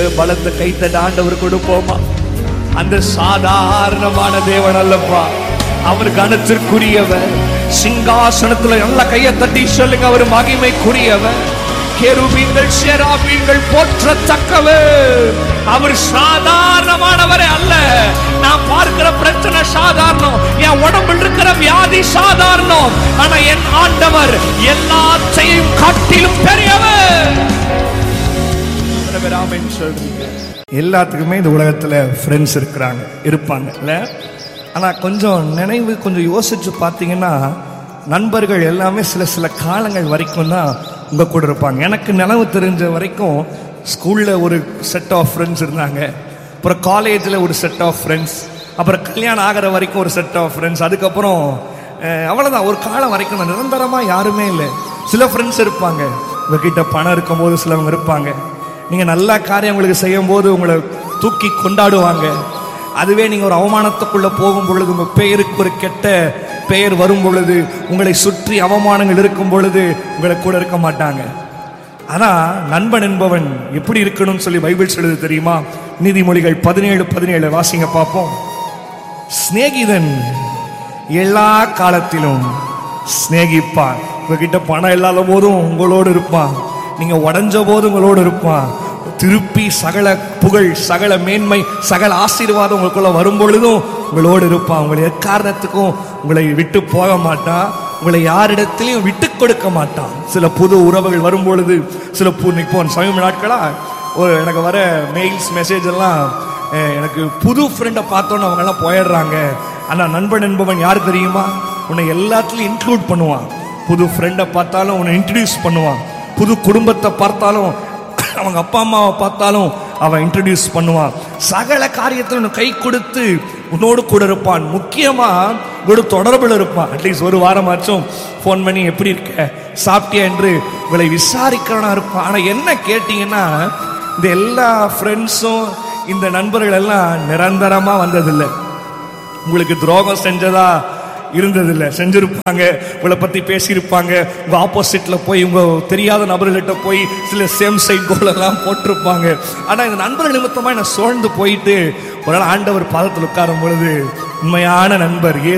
பலத்த கைத்தட்ட ஆண்டவர் கொடுப்போமா அந்த சாதாரணமான தேவன் அல்லப்பா அவர் கனத்திற்குரியவர் சிங்காசனத்துல நல்ல கையை தட்டி சொல்லுங்க அவர் மகிமைக்குரியவர் கெருபீங்கள் ஷெராபீங்கள் போற்றத்தக்கவர் அவர் சாதாரணமானவரே அல்ல நான் பார்க்கிற பிரச்சனை சாதாரணம் என் உடம்பில் இருக்கிற வியாதி சாதாரணம் ஆனா என் ஆண்டவர் எல்லாத்தையும் காட்டிலும் பெரியவர் ஆமென் சொல்றீங்க எல்லாத்துக்குமே இந்த உலகத்துல ஃப்ரெண்ட்ஸ் இருக்கிறாங்க இருப்பாங்க இல்ல ஆனா கொஞ்சம் நினைவு கொஞ்சம் யோசிச்சு பார்த்தீங்கன்னா நண்பர்கள் எல்லாமே சில சில காலங்கள் வரைக்கும் தான் உங்க கூட இருப்பாங்க எனக்கு நினைவு தெரிஞ்ச வரைக்கும் ஸ்கூல்ல ஒரு செட் ஆஃப் ஃப்ரெண்ட்ஸ் இருந்தாங்க அப்புறம் காலேஜில் ஒரு செட் ஆஃப் ஃப்ரெண்ட்ஸ் அப்புறம் கல்யாணம் ஆகிற வரைக்கும் ஒரு செட் ஆஃப் ஃப்ரெண்ட்ஸ் அதுக்கப்புறம் அஹ், அவ்வளவுதான் ஒரு காலம் வரைக்கும் நான் நிரந்தரமா யாருமே இல்லை சில ஃப்ரெண்ட்ஸ் இருப்பாங்க உங்ககிட்ட பணம் இருக்கும்போது சிலவங்க இருப்பாங்க நீங்க நல்ல காரியம் உங்களுக்கு செய்யும் போது உங்களை தூக்கி கொண்டாடுவாங்க அதுவே நீங்க ஒரு அவமானத்துக்குள்ள போகும் பொழுது உங்க பெயருக்கு ஒரு கெட்ட பெயர் வரும் பொழுது உங்களை சுற்றி அவமானங்கள் இருக்கும் பொழுது உங்களை கூட இருக்க மாட்டாங்க ஆனா நண்பன் என்பவன் எப்படி இருக்கணும்னு சொல்லி பைபிள் சொல்லுது தெரியுமா நீதிமொழிகள் பதினேழு பதினேழு வாசிங்க பார்ப்போம் சிநேகிதன் எல்லா காலத்திலும் சிநேகிப்பான் உங்ககிட்ட பணம் இல்லாத போதும் உங்களோடு இருப்பான் நீங்க உடஞ்ச போது உங்களோடு இருப்பான் திருப்பி சகல புகழ் சகல மேன்மை சகல ஆசீர்வாதம் உங்களுக்குள்ள வரும் பொழுதும் உங்களோடு இருப்பான் உங்களை எக்காரணத்துக்கும் உங்களை விட்டு போக மாட்டான் உங்களை யாரிடத்திலையும் விட்டு கொடுக்க மாட்டான் சில புது உறவுகள் வரும் பொழுது சில பு இப்போ சமீப நாட்களா ஒரு எனக்கு வர மெயில்ஸ் மெசேஜ் எல்லாம் அஹ், எனக்கு புது ஃப்ரெண்டை பார்த்தோன்னு அவங்க எல்லாம் போயிடுறாங்க ஆனா நண்பன் என்பவன் யார் தெரியுமா உன்னை எல்லாத்துலயும் இன்க்ளூட் பண்ணுவான் புது ஃப்ரெண்டை பார்த்தாலும் உன்னை இன்ட்ரடியூஸ் பண்ணுவான் புது குடும்பத்தை பார்த்தாலும் அவங்க அப்பா அம்மாவை பார்த்தாலும் அவன் இன்ட்ரடியூஸ் பண்ணுவான் சகல காரியத்தில் உனக்கு கை கொடுத்து உன்னோடு கூட இருப்பான் முக்கியமா ஒரு தொடர்பில் இருப்பான் அட்லீஸ்ட் ஒரு வாரமாச்சும் ஃபோன் பண்ணி எப்படி இருக்க சாப்பிட்டியா என்று உங்களை விசாரிக்கிறவனா இருப்பான் ஆனா என்ன கேட்டீங்கன்னா இந்த எல்லா ஃப்ரெண்ட்ஸும் இந்த நண்பர்கள் எல்லாம் நிரந்தரமா வந்ததில்லை உங்களுக்கு துரோகம் செஞ்சதா இருந்ததில்லை செஞ்சிருப்பாங்க உங்களை பத்தி பேசியிருப்பாங்க உங்க ஆப்போசிட்ல போய் உங்க தெரியாத நபர்கள்கிட்ட போய் சில சேம் சைட் கோல் எல்லாம் போட்டிருப்பாங்க ஆனா இந்த நண்பர் நிமித்தமா என்ன சோழ்ந்து போயிட்டு ஒரு நாள் ஆண்டவர் பாதத்தில் உட்காரும் பொழுது உண்மையான நண்பர்